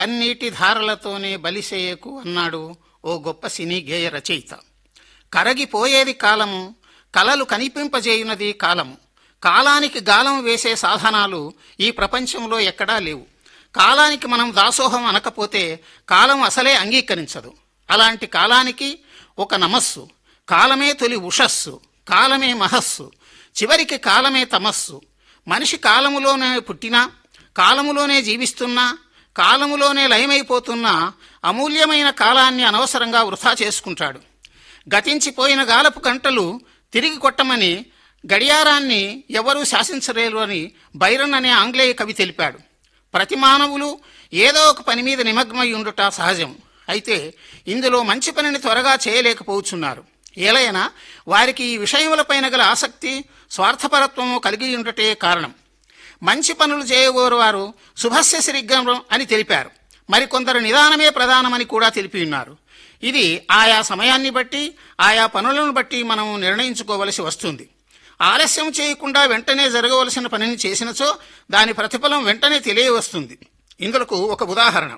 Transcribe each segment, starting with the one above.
అన్నిటి ధారలతోనే బలిసేయకు అన్నాడు ఓ గొప్ప సినీ గేయ రచయిత కరగిపోయేది కాలము కలలు కనిపింపజేయునది కాలము కాలానికి గాలం వేసే సాధనాలు ఈ ప్రపంచంలో ఎక్కడా లేవు కాలానికి మనం దాసోహం అనకపోతే కాలం అసలే అంగీకరించదు అలాంటి కాలానికి ఒక నమస్సు కాలమే తొలి ఉషస్సు కాలమే మహస్సు చివరికి కాలమే తమస్సు మనిషి కాలములోనే పుట్టినా కాలములోనే జీవిస్తున్నా కాలములోనే లయమైపోతున్నా అమూల్యమైన కాలాన్ని అనవసరంగా వృధా చేసుకుంటాడు గతించిపోయిన గాలపు గంటలు తిరిగి కొట్టమని గడియారాన్ని ఎవరూ శాసించలేరు అని బైరన్ అనే ఆంగ్లేయ కవి తెలిపాడు ప్రతి మానవులు ఏదో ఒక పని మీద నిమగ్నమై ఉండుట సహజం అయితే ఇందులో మంచి పనిని త్వరగా చేయలేకపోతున్నారు ఏలైనా వారికి ఈ విషయములపైన గల ఆసక్తి స్వార్థపరత్వము కలిగి ఉండటే కారణం మంచి పనులు చేయగోరు వారు శుభస్య శరిగ్రం అని తెలిపారు మరికొందరు నిదానమే ప్రధానమని కూడా తెలిపి ఉన్నారు ఇది ఆయా సమయాన్ని బట్టి ఆయా పనులను బట్టి మనం నిర్ణయించుకోవలసి వస్తుంది ఆలస్యం చేయకుండా వెంటనే జరగవలసిన పనిని చేసినచో దాని ప్రతిఫలం వెంటనే తెలియవస్తుంది ఇందులకు ఒక ఉదాహరణ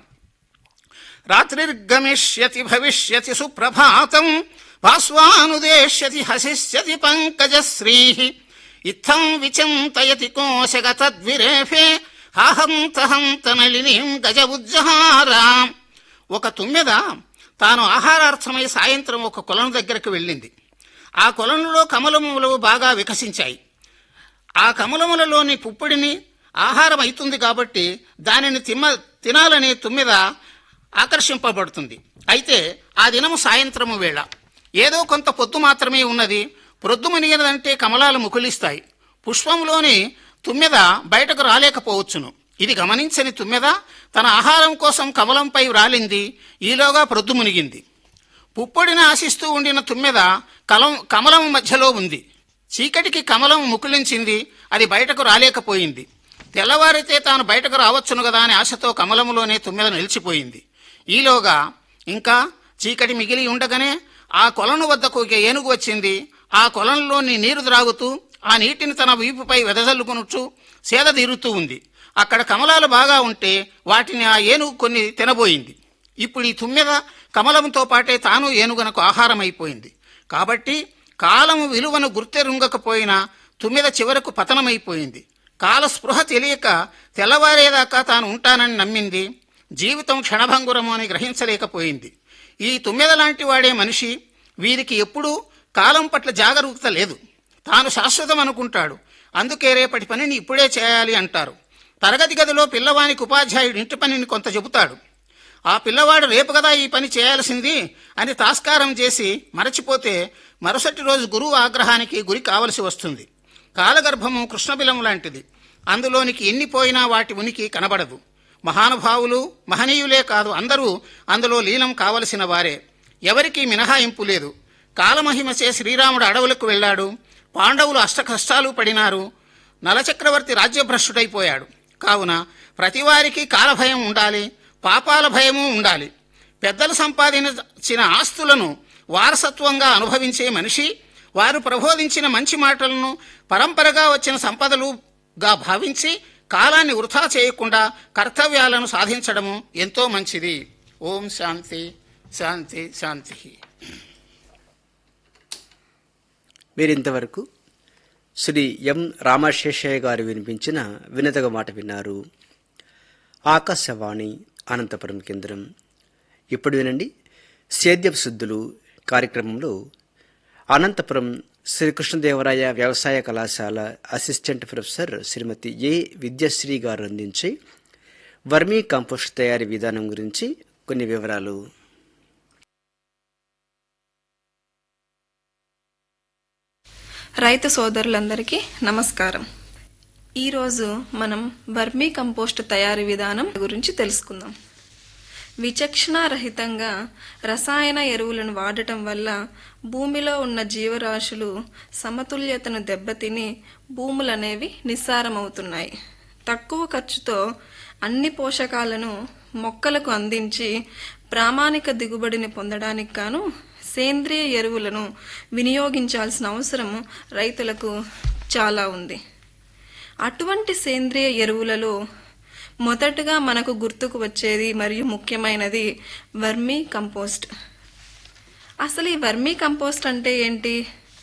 రాత్రిర్గమిష్యతి భవిష్యతి సుప్రభాతం భాస్వానుదేశ్యతి హసిష్యతి పంకజశ్రీ ఇత్థం విచింతయతి కోశగతద్విరేఫే హాహంత హంత నళినీం గజ ఉజ్జహారాం ఒక తుమ్మెద తాను ఆహారార్థమై సాయంత్రం ఒక కొలను దగ్గరకు వెళ్ళింది ఆ కొలనులో కమలములు బాగా వికసించాయి ఆ కమలములలోని పుప్పొడిని ఆహారం అవుతుంది కాబట్టి దానిని తిమ్మ తినాలనే తుమ్మెద ఆకర్షింపబడుతుంది అయితే ఆ దినము సాయంత్రము వేళ ఏదో కొంత పొద్దు మాత్రమే ఉన్నది ప్రొద్దు మునిగినదంటే కమలాలు ముకులిస్తాయి పుష్పంలోని తుమ్మెద బయటకు రాలేకపోవచ్చును ఇది గమనించని తుమ్మెద తన ఆహారం కోసం కమలంపై రాలింది ఈలోగా ప్రొద్దు మునిగింది పుప్పొడిని ఆశిస్తూ ఉండిన తుమ్మెద కలం కమలం మధ్యలో ఉంది చీకటికి కమలం ముకులించింది అది బయటకు రాలేకపోయింది తెల్లవారితే తాను బయటకు రావచ్చును కదా అని ఆశతో కమలములోనే తుమ్మెద నిలిచిపోయింది ఈలోగా ఇంకా చీకటి మిగిలి ఉండగానే ఆ కొలను వద్దకు ఒక ఏనుగు వచ్చింది ఆ కొలంలోని నీరు ద్రాగుతూ ఆ నీటిని తన వీపుపై వెదజల్లుకొనుచు సేద తీరుతూ ఉంది అక్కడ కమలాలు బాగా ఉంటే వాటిని ఆ ఏనుగు కొన్ని తినబోయింది ఇప్పుడు ఈ తుమ్మెద కమలంతో పాటే తాను ఏనుగనకు ఆహారం అయిపోయింది కాబట్టి కాలము విలువను గుర్తెరుంగకపోయినా తుమ్మెద చివరకు పతనమైపోయింది కాల స్పృహ తెలియక తెల్లవారేదాకా తాను ఉంటానని నమ్మింది జీవితం క్షణభంగురము అని గ్రహించలేకపోయింది ఈ తుమ్మెద లాంటి వాడే మనిషి వీరికి ఎప్పుడూ కాలం పట్ల జాగరూకత లేదు తాను శాశ్వతం అనుకుంటాడు అందుకే రేపటి పనిని ఇప్పుడే చేయాలి అంటారు తరగతి గదిలో పిల్లవానికి ఉపాధ్యాయుడు ఇంటి పనిని కొంత చెబుతాడు ఆ పిల్లవాడు రేపు కదా ఈ పని చేయాల్సింది అని తాస్కారం చేసి మరచిపోతే మరుసటి రోజు గురువు ఆగ్రహానికి గురి కావలసి వస్తుంది కాలగర్భము కృష్ణబిలం లాంటిది అందులోనికి ఎన్ని పోయినా వాటి ఉనికి కనబడదు మహానుభావులు మహనీయులే కాదు అందరూ అందులో లీనం కావలసిన వారే ఎవరికీ మినహాయింపు లేదు కాలమహిమచే శ్రీరాముడు అడవులకు వెళ్ళాడు పాండవులు అష్టకష్టాలు పడినారు నలచక్రవర్తి రాజ్యభ్రష్టుడైపోయాడు కావున ప్రతివారికి కాలభయం ఉండాలి పాపాల భయము ఉండాలి పెద్దలు సంపాదించిన ఆస్తులను వారసత్వంగా అనుభవించే మనిషి వారు ప్రబోధించిన మంచి మాటలను పరంపరగా వచ్చిన సంపదలుగా భావించి కాలాన్ని వృధా చేయకుండా కర్తవ్యాలను సాధించడము ఎంతో మంచిది ఓం శాంతి శాంతి శాంతి మీరింతవరకు శ్రీ ఎం రామశేషయ్య గారు వినిపించిన వినతగ మాట విన్నారు ఆకాశవాణి అనంతపురం కేంద్రం ఇప్పుడు వినండి సేద్యపు శుద్ధులు కార్యక్రమంలో అనంతపురం శ్రీకృష్ణదేవరాయ వ్యవసాయ కళాశాల assistant professor Shrimati A Vidyasri garu అందించే వర్మీ కంపోస్ట్ తయారీ విధానం గురించి కొన్ని వివరాలు రైతు సోదరులందరికీ నమస్కారం ఈరోజు మనం వర్మీ కంపోస్ట్ తయారీ విధానం గురించి తెలుసుకుందాం విచక్షణారహితంగా రసాయన ఎరువులను వాడటం వల్ల భూమిలో ఉన్న జీవరాశులు సమతుల్యతను దెబ్బతిని భూములనేవి నిస్సారమవుతున్నాయి తక్కువ ఖర్చుతో అన్ని పోషకాలను మొక్కలకు అందించి ప్రామాణిక దిగుబడిని పొందడానికి గాను సేంద్రియ ఎరువులను వినియోగించాల్సిన అవసరం రైతులకు చాలా ఉంది అటువంటి సేంద్రియ ఎరువులలో మొదటగా మనకు గుర్తుకు వచ్చేది మరియు ముఖ్యమైనది వర్మీ కంపోస్ట్ అసలు ఈ వర్మీ కంపోస్ట్ అంటే ఏంటి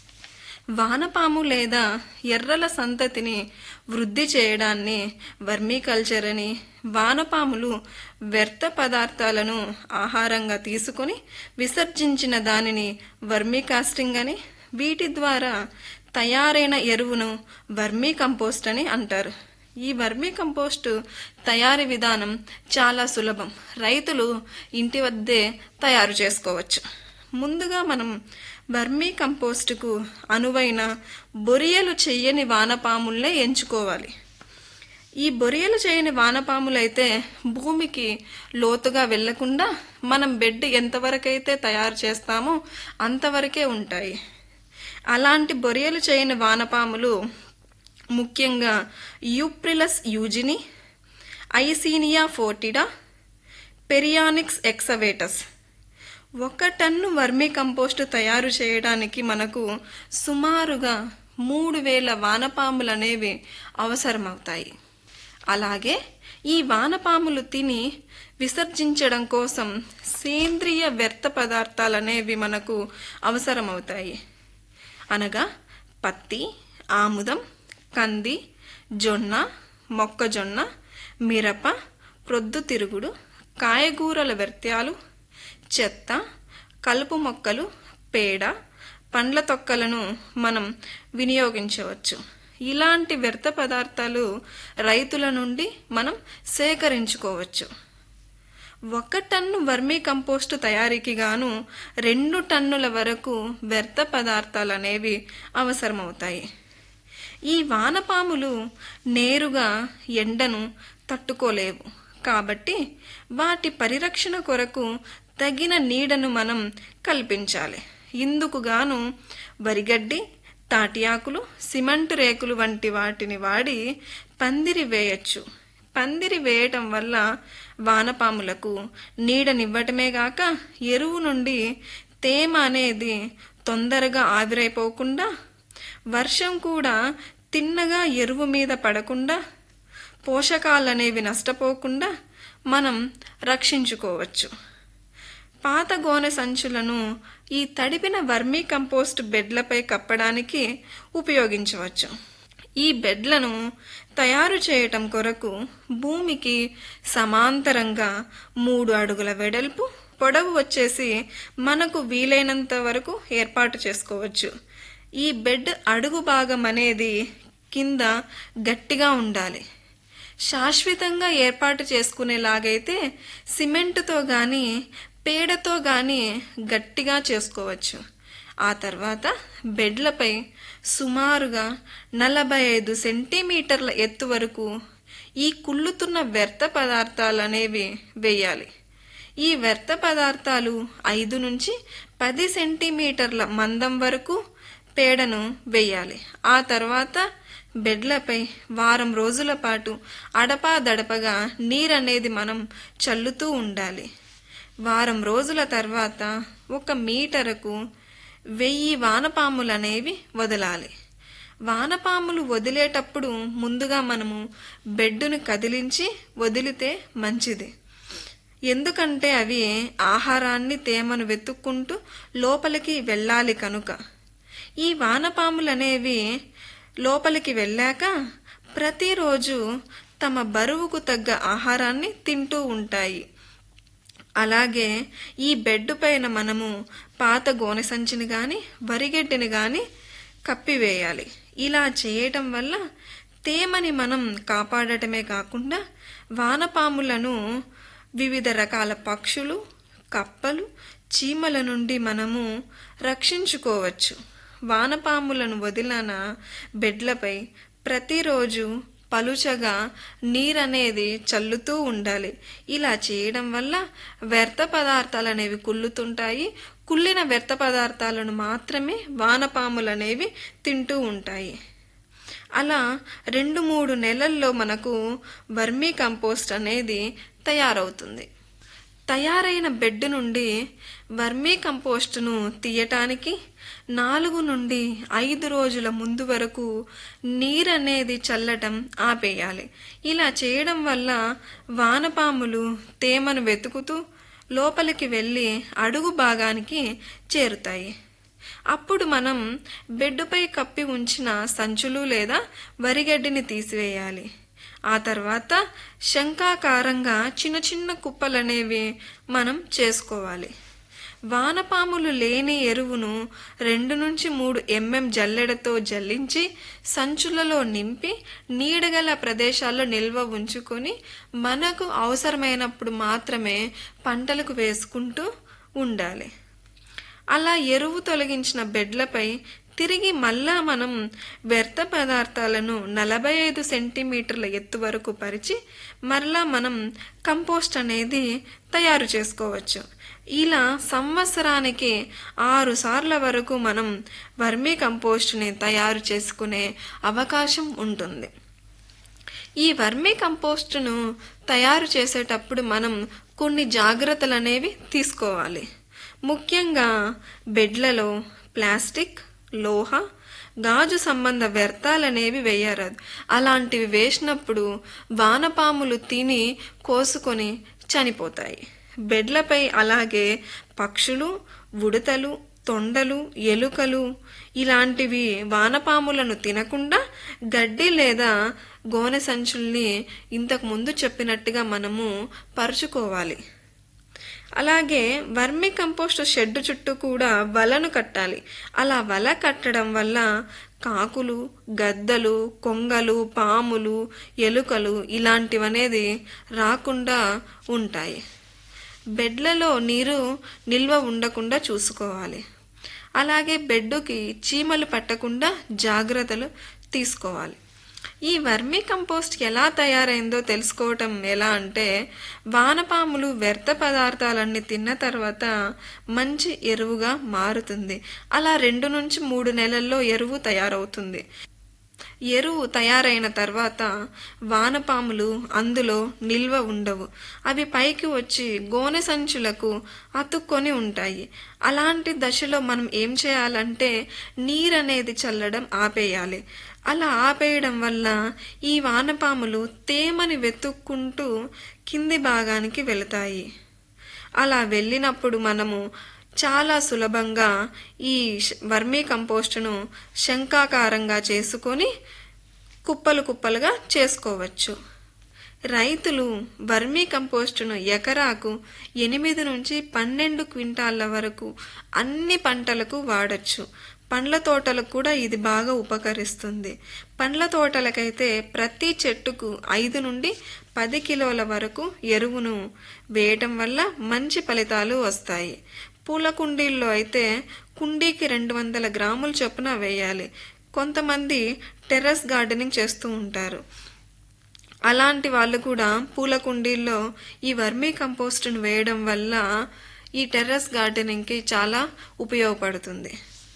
వానపాము లేదా ఎర్రల సంతతిని వృద్ధి చేయడాన్ని వర్మీ కల్చర్ అని వానపాములు వ్యర్థ పదార్థాలను ఆహారంగా తీసుకుని విసర్జించిన దానిని వర్మీ కాస్టింగ్ అని వీటి ద్వారా తయారైన ఎరువును వర్మీ కంపోస్ట్ అని అంటారు ఈ వర్మీ కంపోస్ట్ తయారీ విధానం చాలా సులభం రైతులు ఇంటి వద్దే తయారు చేసుకోవచ్చు ముందుగా మనం వర్మీ కంపోస్టుకు అనువైన బొరియలు చెయ్యని వానపాముల్నే ఎంచుకోవాలి ఈ బొరియలు చేయని వానపాములైతే భూమికి లోతుగా వెళ్లకుండా మనం బెడ్ ఎంతవరకైతే తయారు చేస్తామో అంతవరకే ఉంటాయి అలాంటి బొరియలు చేయని వానపాములు ముఖ్యంగా యూప్రిలస్ యూజిని ఐసీనియా ఫోర్టిడా పెరియానిక్స్ ఎక్సవేటస్ ఒక టన్ను వర్మీ కంపోస్టు తయారు చేయడానికి మనకు సుమారుగా మూడు వేల వానపాములు అనేవి అవసరమవుతాయి అలాగే ఈ వానపాములు తిని విసర్జించడం కోసం సేంద్రియ వ్యర్థ పదార్థాలు అనేవి మనకు అవసరమవుతాయి అనగా పత్తి ఆముదం కంది జొన్న మొక్కజొన్న మిరప ప్రొద్దుతిరుగుడు కాయగూరల వ్యర్థాలు చెత్త కలుపు మొక్కలు పేడ పండ్ల తొక్కలను మనం వినియోగించవచ్చు ఇలాంటి వ్యర్థ పదార్థాలు రైతుల నుండి మనం సేకరించుకోవచ్చు ఒక టన్ను వర్మీ కంపోస్టు తయారీకి గాను రెండు టన్నుల వరకు వ్యర్థ పదార్థాలు అనేవి అవసరమవుతాయి ఈ వానపాములు నేరుగా ఎండను తట్టుకోలేవు కాబట్టి వాటి పరిరక్షణ కొరకు తగిన నీడను మనం కల్పించాలి ఇందుకు గాను వరిగడ్డి తాటి ఆకులు సిమెంట్ రేకులు వంటి వాటిని వాడి పందిరి వేయచ్చు పందిరి వేయటం వల్ల వానపాములకు నీడనివ్వటమే గాక ఎరువు నుండి తేమ అనేది తొందరగా ఆవిరైపోకుండా వర్షం కూడా తిన్నగా ఎరువు మీద పడకుండా పోషకాలనేవి నష్టపోకుండా మనం రక్షించుకోవచ్చు పాత గోనె సంచులను ఈ తడిపిన వర్మీ కంపోస్ట్ బెడ్లపై కప్పడానికి ఉపయోగించవచ్చు ఈ బెడ్లను తయారు చేయటం కొరకు భూమికి సమాంతరంగా మూడు అడుగుల వెడల్పు పొడవు వచ్చేసి మనకు వీలైనంత వరకు ఏర్పాటు చేసుకోవచ్చు ఈ బెడ్ అడుగు భాగం అనేది కింద గట్టిగా ఉండాలి శాశ్వతంగా ఏర్పాటు చేసుకునేలాగైతే సిమెంటుతో గాని పేడతో గాని గట్టిగా చేసుకోవచ్చు ఆ తర్వాత బెడ్లపై సుమారుగా నలభై ఐదు సెంటీమీటర్ల ఎత్తు వరకు ఈ కుళ్ళుతున్న వ్యర్థ పదార్థాలు అనేవి వేయాలి ఈ వ్యర్థ పదార్థాలు ఐదు నుంచి పది సెంటీమీటర్ల మందం వరకు పేడను వేయాలి ఆ తర్వాత బెడ్లపై వారం రోజుల పాటు అడపా దడపగా నీరనేది మనం చల్లుతూ ఉండాలి వారం రోజుల తర్వాత ఒక మీటరకు వెయ్యి వానపాములు అనేవి వదలాలి వానపాములు వదిలేటప్పుడు ముందుగా మనము బెడ్డును కదిలించి వదిలితే మంచిది ఎందుకంటే అవి ఆహారాన్ని తేమను వెతుక్కుంటూ లోపలికి వెళ్ళాలి కనుక ఈ వానపాములనేవి లోపలికి వెళ్ళాక ప్రతిరోజు తమ బరువుకు తగ్గ ఆహారాన్ని తింటూ ఉంటాయి అలాగే ఈ బెడ్ పైన మనము పాత గోనె సంచిని గాని వరిగడ్డిని గాని కప్పివేయాలి ఇలా చేయటం వల్ల తేమని మనం కాపాడటమే కాకుండా వానపాములను వివిధ రకాల పక్షులు కప్పలు చీమల నుండి మనము రక్షించుకోవచ్చు వానపాములను వదిలిన బెడ్లపై ప్రతిరోజు పలుచగా నీరనేది చల్లుతూ ఉండాలి ఇలా చేయడం వల్ల వ్యర్థ పదార్థాలు అనేవి కుళ్ళుతుంటాయి కుళ్ళిన వ్యర్థ పదార్థాలను మాత్రమే వానపాములు అనేవి తింటూ ఉంటాయి అలా రెండు మూడు నెలల్లో మనకు వర్మీ కంపోస్ట్ అనేది తయారవుతుంది తయారైన బెడ్ నుండి వర్మీ కంపోస్టును తీయటానికి నాలుగు నుండి ఐదు రోజుల ముందు వరకు నీరనేది చల్లటం ఆపేయాలి ఇలా చేయడం వల్ల వానపాములు తేమను వెతుకుతూ లోపలికి వెళ్ళి అడుగు భాగానికి చేరుతాయి అప్పుడు మనం బెడ్డుపై కప్పి ఉంచిన సంచులు లేదా వరిగడ్డిని తీసివేయాలి ఆ తర్వాత శంఖాకారంగా చిన్న చిన్న కుప్పలనేవి మనం చేసుకోవాలి వానపాములు లేని ఎరువును రెండు నుంచి మూడు ఎంఎం జల్లెడతో జల్లించి సంచులలో నింపి నీడగల ప్రదేశాల్లో నిల్వ ఉంచుకొని మనకు అవసరమైనప్పుడు మాత్రమే పంటలకు వేసుకుంటూ ఉండాలి అలా ఎరువు తొలగించిన బెడ్లపై తిరిగి మళ్ళా మనం వ్యర్థ పదార్థాలను నలభై ఐదు సెంటీమీటర్ల ఎత్తు వరకు పరిచి మరలా మనం కంపోస్ట్ అనేది తయారు చేసుకోవచ్చు ఇలా సంవత్సరానికి ఆరు సార్ల వరకు మనం వర్మీ కంపోస్ట్ని తయారు చేసుకునే అవకాశం ఉంటుంది ఈ వర్మీ కంపోస్టును తయారు చేసేటప్పుడు మనం కొన్ని జాగ్రత్తలు అనేవి తీసుకోవాలి ముఖ్యంగా బెడ్లలో ప్లాస్టిక్ లోహ గాజు సంబంధ వ్యర్థాలనేవి వేయరాదు అలాంటివి వేసినప్పుడు వానపాములు తిని కోసుకొని చనిపోతాయి బెడ్లపై అలాగే పక్షులు ఉడతలు తొండలు ఎలుకలు ఇలాంటివి వానపాములను తినకుండా గడ్డి లేదా గోనె సంచుల్ని ఇంతకు ముందు చెప్పినట్టుగా మనము పరుచుకోవాలి అలాగే వర్మి కంపోస్ట్ షెడ్ చుట్టూ కూడా వలను కట్టాలి అలా వల కట్టడం వల్ల కాకులు గద్దలు కొంగలు పాములు ఎలుకలు ఇలాంటివనేది రాకుండా ఉంటాయి బెడ్లలో నీరు నిల్వ ఉండకుండా చూసుకోవాలి అలాగే బెడ్డుకి చీమలు పట్టకుండా జాగ్రత్తలు తీసుకోవాలి ఈ వర్మీ కంపోస్ట్ ఎలా తయారైందో తెలుసుకోవటం ఎలా అంటే వానపాములు వ్యర్థ పదార్థాలన్నీ తిన్న తర్వాత మంచి ఎరువుగా మారుతుంది అలా రెండు నుంచి మూడు నెలల్లో ఎరువు తయారవుతుంది ఎరువు తయారైన తర్వాత వానపాములు అందులో నిల్వ ఉండవు అవి పైకి వచ్చి గోనె సంచులకు అతుక్కొని ఉంటాయి అలాంటి దశలో మనం ఏం చేయాలంటే నీరనేది చల్లడం ఆపేయాలి అలా ఆపేయడం వల్ల ఈ వానపాములు తేమని వెతుక్కుంటూ కింది భాగానికి వెళతాయి అలా వెళ్ళినప్పుడు మనము చాలా సులభంగా ఈ ష్- వర్మీ కంపోస్టును శంఖాకారంగా చేసుకొని కుప్పలు కుప్పలుగా చేసుకోవచ్చు రైతులు వర్మీ కంపోస్టును ఎకరాకు ఎనిమిది నుంచి పన్నెండు క్వింటాళ్ల వరకు అన్ని పంటలకు వాడచ్చు పండ్ల తోటలకు కూడా ఇది బాగా ఉపకరిస్తుంది పండ్ల తోటలకైతే ప్రతి చెట్టుకు ఐదు నుండి పది కిలోల వరకు ఎరువును వేయటం వల్ల మంచి ఫలితాలు వస్తాయి పూల కుండీల్లో అయితే కుండీకి రెండు వందల గ్రాముల చొప్పున వేయాలి కొంతమంది టెర్రస్ గార్డెనింగ్ చేస్తూ ఉంటారు అలాంటి వాళ్ళు కూడా పూల కుండీల్లో ఈ వర్మీ కంపోస్ట్ను వేయడం వల్ల ఈ టెర్రస్ గార్డెనింగ్కి చాలా ఉపయోగపడుతుంది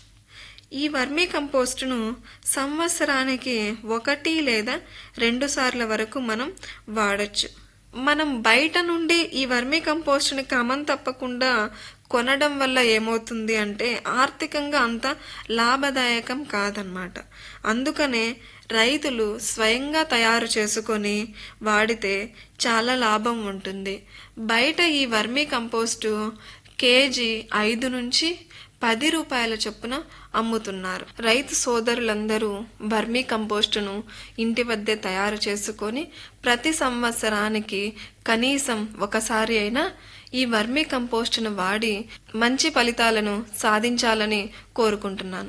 ఈ వర్మీ కంపోస్టును సంవత్సరానికి ఒకటి లేదా రెండు సార్ల వరకు మనం వాడచ్చు మనం బయట నుండి ఈ వర్మీ కంపోస్ట్ని క్రమం తప్పకుండా కొనడం వల్ల ఏమవుతుంది అంటే ఆర్థికంగా అంత లాభదాయకం కాదనమాట అందుకనే రైతులు స్వయంగా తయారు చేసుకొని వాడితే చాలా లాభం ఉంటుంది బయట ఈ వర్మీ కంపోస్టు కేజీ ఐదు నుంచి పది రూపాయల చొప్పున అమ్ముతున్నారు రైతు సోదరులందరూ వర్మీ కంపోస్టును ఇంటి వద్దే తయారు చేసుకొని ప్రతి సంవత్సరానికి కనీసం ఒకసారి అయినా ఈ వర్మీ కంపోస్టును వాడి మంచి ఫలితాలను సాధించాలని కోరుకుంటున్నాను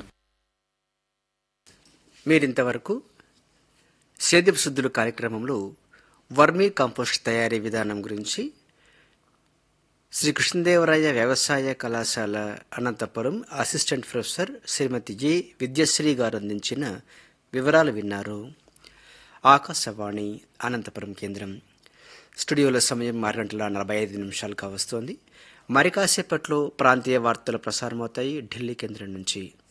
మీరింతవరకు సేద్యపు శుద్ధులు కార్యక్రమంలో వర్మీ కంపోస్ట్ తయారీ విధానం గురించి శ్రీ కృష్ణదేవరాయ వ్యవసాయ కళాశాల Anantapur assistant professor Shrimati G Vidyasri garu అందించిన వివరాలు విన్నారు ఆకాశవాణి అనంతపురం కేంద్రం స్టూడియోలో సమయం ఆరు గంటల నలభై ఐదు నిమిషాలుగా వస్తోంది మరి కాసేపట్లో ప్రాంతీయ వార్తలు ప్రసారమవుతాయి ఢిల్లీ కేంద్రం నుంచి